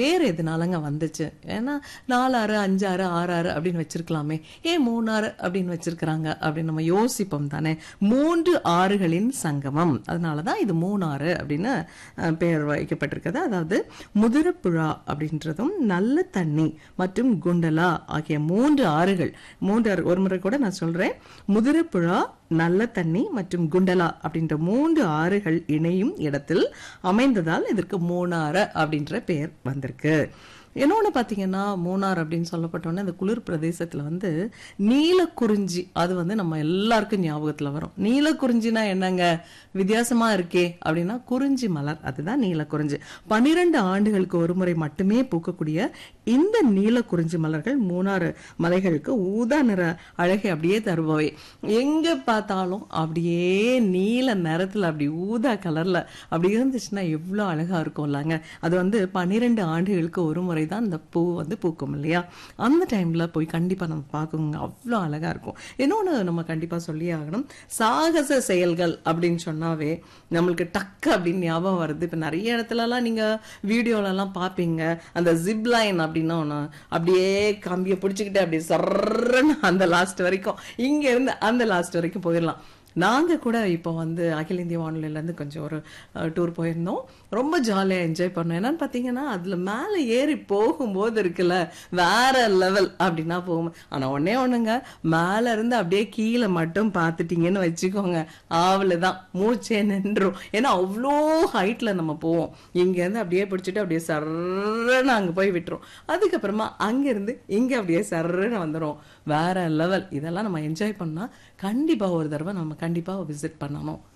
பேர் எதனாலங்க வந்துச்சு ஏன்னா நாலாறு அஞ்சாறு ஆறாறு அப்படின்னு வச்சிருக்கலாமே ஏன் மூணாறு அப்படின்னு வச்சிருக்கிறாங்க அப்படின்னு நம்ம யோசிப்போம் தானே மூன்று ஆறுகளின் சங்கமம் அதனாலதான் இது மூணாறு அப்படின்னு அஹ், பெயர் வைக்கப்பட்டிருக்கிறது அதாவது முதிரப்புழா அப்படின்றதும் நல்ல தண்ணி மற்றும் குண்டலா ஆகிய மூன்று ஆறுகள் மூன்று ஆறு ஒரு முறை கூட நான் சொல்றேன் முதிரப்புழா நல்ல தண்ணி மற்றும் குண்டலா அப்படின்ற மூன்று ஆறுகள் இணையும் இடத்தில் அமைந்ததால் இதற்கு மூணாறு அப்படின்ற பெயர் வந்திருக்கு இன்னொன்று பார்த்தீங்கன்னா மூணார் அப்படின்னு சொல்லப்பட்டோன்னே அந்த குளிர் பிரதேசத்தில் வந்து நீலக்குறிஞ்சி அது வந்து நம்ம எல்லாருக்கும் ஞாபகத்தில் வரும் நீலக்குறிஞ்சினா என்னங்க வித்தியாசமா இருக்கே அப்படின்னா குறிஞ்சி மலர் அதுதான் நீலக்குறிஞ்சி பன்னிரண்டு ஆண்டுகளுக்கு ஒரு முறை மட்டுமே பூக்கக்கூடிய இந்த நீலக்குறிஞ்சி மலர்கள் மூணாறு மலைகளுக்கு ஊதா நிற அழகை அப்படியே தருபவை எங்க பார்த்தாலும் அப்படியே நீல நிறத்துல அப்படி ஊதா கலர்ல அப்படி இருந்துச்சுன்னா எவ்வளோ அழகா இருக்கும்லங்க அது வந்து பன்னிரெண்டு ஆண்டுகளுக்கு ஒரு முறை தான் இந்த பூ வந்து பூக்கும் இல்லையா அந்த டைம்ல போய் கண்டிப்பா நம்ம பார்க்கணுங்க அவ்வளோ அழகா இருக்கும் இன்னொன்று நம்ம கண்டிப்பா சொல்லி ஆகணும் சாகச செயல்கள் அப்படின்னு சொன்னாவே நம்மளுக்கு டக்கு அப்படின்னு ஞாபகம் வருது இப்போ நிறைய இடத்துலலாம் நீங்க வீடியோலலாம் பார்ப்பீங்க அந்த ஜிப் லைன் அப்படின்னா ஒன்று அப்படியே கம்பியை பிடிச்சிக்கிட்டு அப்படியே சர்றன்னு அந்த லாஸ்ட் வரைக்கும் இங்க இருந்து அந்த லாஸ்ட் வரைக்கும் போயிடலாம் நாங்க கூட இப்போ வந்து அகில இந்திய வானொலியில இருந்து கொஞ்சம் ஒரு டூர் போயிருந்தோம் ரொம்ப ஜாலியா என்ஜாய் பண்ணோம் என்னன்னு பார்த்தீங்கன்னா அதுல மேலே ஏறி போகும்போது இருக்குல்ல வேற லெவல் அப்படின்னா போகும் ஆனா ஒண்ணே ஒண்ணுங்க மேல இருந்து அப்படியே கீழே மட்டும் பார்த்துட்டீங்கன்னு வச்சுக்கோங்க அவ்வளவுதான் மூச்சே நின்றும் ஏன்னா அவ்வளோ ஹைட்ல நம்ம போவோம் இங்க இருந்து அப்படியே பிடிச்சிட்டு அப்படியே சர்றன்னு அங்க போய் விட்டுரும் அதுக்கப்புறமா அங்க இருந்து இங்க அப்படியே சர்றன்னு வந்துரும் வேற லெவல் இதெல்லாம் நம்ம என்ஜாய் பண்ணா கண்டிப்பா ஒரு தடவை நம்ம கண்டிப்பா விசிட் பண்ணணும்